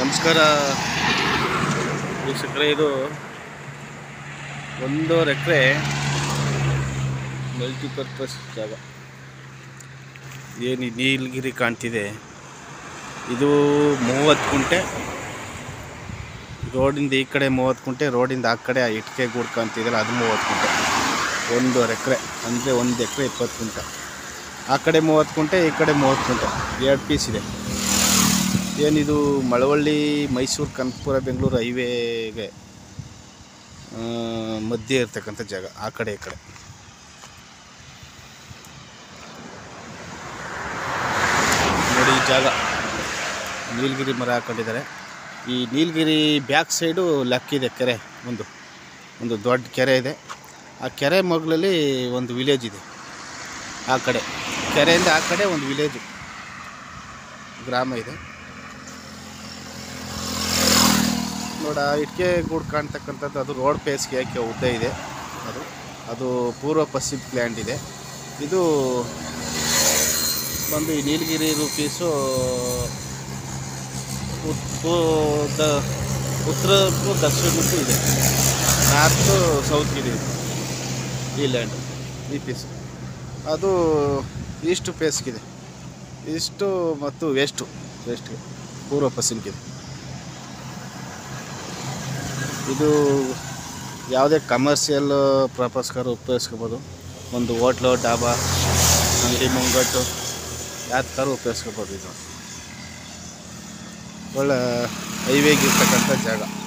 ನಮಸ್ಕಾರ ವೀಕ್ಷಕರೇ ಇದು ಒಂದೂವರೆ ಎಕರೆ ಮಲ್ಟಿಪರ್ಪಸ್ ಜಾಗ ಏನು ಈ ನೀಲಗಿರಿ ಕಾಣ್ತಿದೆ ಇದು ಮೂವತ್ತು ಕುಂಟೆ ರೋಡಿಂದ ಈ ಕಡೆ ಮೂವತ್ತು ಕುಂಟೆ ರೋಡಿಂದ ಆ ಕಡೆ ಆ ಇಟ್ಟಿಗೆ ಗೂಡು ಕಾಣ್ತಿದೆಯಲ್ಲ ಅದು ಮೂವತ್ತು ಕುಂಟೆ ಒಂದೂವರೆ ಎಕರೆ ಅಂದರೆ ಒಂದು ಎಕರೆ ಇಪ್ಪತ್ತು ಕುಂಟೆ ಆ ಕಡೆ ಮೂವತ್ತು ಕುಂಟೆ ಈ ಕಡೆ ಮೂವತ್ತು ಕುಂಟೆ ಎರಡು ಪೀಸ್ ಇದೆ ಏನಿದು ಮಳವಳ್ಳಿ ಮೈಸೂರು ಕನಕಪುರ ಬೆಂಗಳೂರು ಹೈವೇಗೆ ಆ, ಮಧ್ಯೆ ಇರ್ತಕ್ಕಂಥ ಜಾಗ ಆ ಕಡೆ ಈ ಕಡೆ ನೋಡಿ ಈ ಜಾಗ ನೀಲಗಿರಿ ಮರ ಹಾಕೊಂಡಿದ್ದಾರೆ ಈ ನೀಲಗಿರಿ ಬ್ಯಾಕ್ ಸೈಡು ಲಕ್ಕಿದೆ ಕೆರೆ ಒಂದು ಒಂದು ದೊಡ್ಡ ಕೆರೆ ಇದೆ ಆ ಕೆರೆ ಮಗ್ಳಲ್ಲಿ ಒಂದು ವಿಲೇಜ್ ಇದೆ ಆ ಕಡೆ ಕೆರೆಯಿಂದ ಆ ಕಡೆ ಒಂದು ವಿಲೇಜು ಗ್ರಾಮ ಇದೆ ನೋಡ ಇಟ್ಕೆ ಗೂಡು ಕಾಣ್ತಕ್ಕಂಥದ್ದು ಅದು ರೋಡ್ ಪೇಸ್ಗೆ ಯಾಕೆ ಉದ್ದ ಇದೆ ಅದು ಅದು ಪೂರ್ವ ಪಶ್ಚಿಮ ಲ್ಯಾಂಡ್ ಇದೆ ಇದು ಬಂದು ಈ ನೀಲಗಿರಿ ರೂಪೀಸು ದ ಉತ್ತರಕ್ಕೂ ದಕ್ಷಿಣಕ್ಕೂ ಇದೆ ನಾರ್ತು ಸೌತ್ಗೆ ಇದೆ ಇದು. ಈ ಲ್ಯಾಂಡ್ ಈ ಪೀಸು ಅದು ಈಸ್ಟ್ ಫೇಸ್ಗಿದೆ ಈಸ್ಟು ಮತ್ತು ವೆಸ್ಟು ವೆಸ್ಟ್ಗೆ ಪೂರ್ವ ಪಶ್ಚಿಮಕ್ಕಿದೆ ಇದು ಯಾವುದೇ ಕಮರ್ಷಿಯಲ್ ಪರ್ಪಸ್ಗಾರು ಉಪಯೋಗಿಸ್ಕೋಬೋದು ಒಂದು ಹೋಟ್ಲು ಡಾಬಾ ಅಂಗಡಿ ಮುಂಗಟ್ಟು ಯಾವ್ದಾರು ಉಪಯೋಗಿಸ್ಕೋಬೋದು ಇದು ಒಳ್ಳೆ ಹೈವೇಗೆ ಇರ್ತಕ್ಕಂಥ ಜಾಗ